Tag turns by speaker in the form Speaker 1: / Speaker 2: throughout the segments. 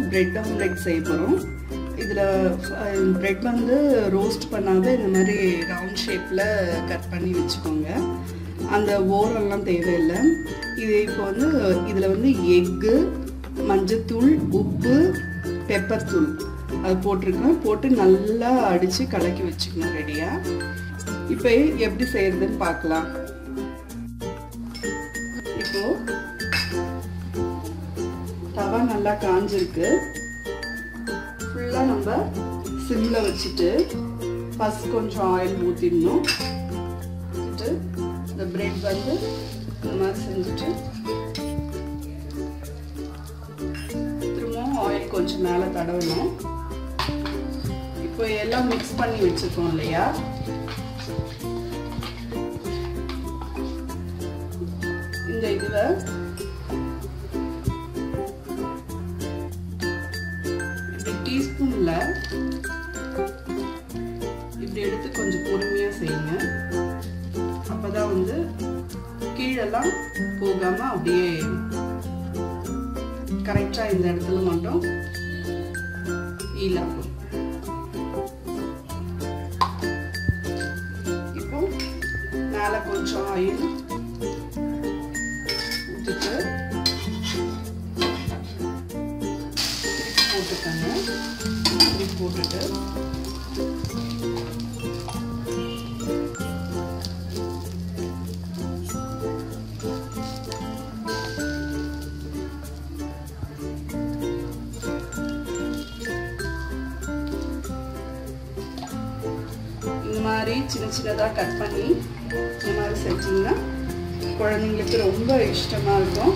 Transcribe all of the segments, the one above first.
Speaker 1: bread omelette செய்ய போகிறோம் இதில் பிரெட் வந்து ரோஸ்ட் பண்ணாத இந்த மாதிரி ரவுண்ட் ஷேப்பில் கட் பண்ணி வச்சுக்கோங்க அந்த ஓரெல்லாம் தேவையில்லை இது இப்போ வந்து இதில் வந்து எக்கு மஞ்சத்தூள் உப்பு பெப்பர் தூள் அது போட்டிருக்கேன் போட்டு நல்லா அடித்து கலக்கி வச்சுக்கணும் ரெடியாக இப்போ எப்படி செய்யறதுன்னு பார்க்கலாம் இப்போ தவா நல்லா காஞ்சிருக்கு ஃபுல்லாக நம்ம சிம்மில் வச்சுட்டு ஃபஸ்ட் கொஞ்சம் ஆயில் ஊற்றிடணும் வச்சுட்டு இந்த பிரெட் வந்து இந்த மாதிரி செஞ்சுட்டு திரும்பவும் ஆயில் கொஞ்சம் மேலே தடவணும் இப்போ எல்லாம் மிக்ஸ் பண்ணி வச்சுருக்கோம் இல்லையா இந்த இதுல இப்படி டீஸ்பூன்ல இப்படி எடுத்து கொஞ்சம் பொறுமையா செய்யுங்க அப்பதான் வந்து கீழெல்லாம் போகாம அப்படியே கரெக்டா இந்த இடத்துல மட்டும் ஈலாகும் இப்போ மேல கொஞ்சம் ஆயில் ஊற்றிட்டு போட்டுக்கோங்க இப்படி போட்டுட்டு இந்த மாதிரி சின்ன சின்னதாக கட் பண்ணி இந்த மாதிரி செஞ்சிங்கன்னா குழந்தைங்களுக்கு ரொம்ப இஷ்டமாக இருக்கும்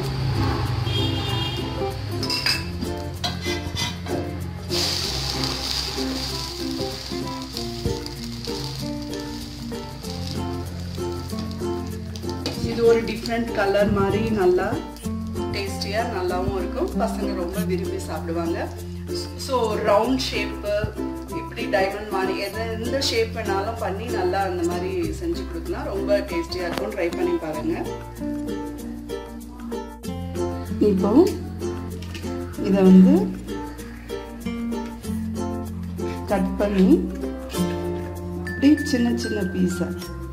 Speaker 1: இது ஒரு டிஃப்ரெண்ட் கலர் மாதிரி நல்லா டேஸ்டியாக நல்லாவும் இருக்கும் பசங்க ரொம்ப விரும்பி சாப்பிடுவாங்க ஸோ ரவுண்ட் ஷேப்பு இப்படி டைமண்ட் மாதிரி எது எந்த ஷேப் வேணாலும் பண்ணி நல்லா அந்த மாதிரி செஞ்சு கொடுக்கலாம் ரொம்ப டேஸ்டியாக இருக்கும் ட்ரை பண்ணி பாருங்க இப்போ இதை வந்து கட் பண்ணி இப்படி சின்ன சின்ன பீஸா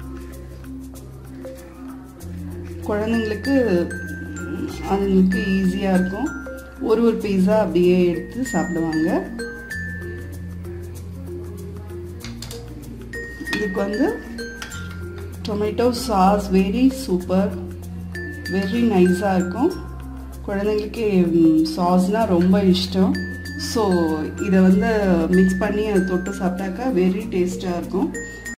Speaker 1: குழந்தைங்களுக்கு அதுங்களுக்கு ஈஸியாக இருக்கும் ஒரு ஒரு பீஸா அப்படியே எடுத்து சாப்பிடுவாங்க இதுக்கு வந்து tomato sauce very super very நைஸாக இருக்கும் குழந்தைங்களுக்கு சாஸ்னால் ரொம்ப இஷ்டம் ஸோ இதை வந்து மிக்ஸ் பண்ணி அதை தொட்டு சாப்பிட்டாக்கா வெரி டேஸ்ட்டாக இருக்கும்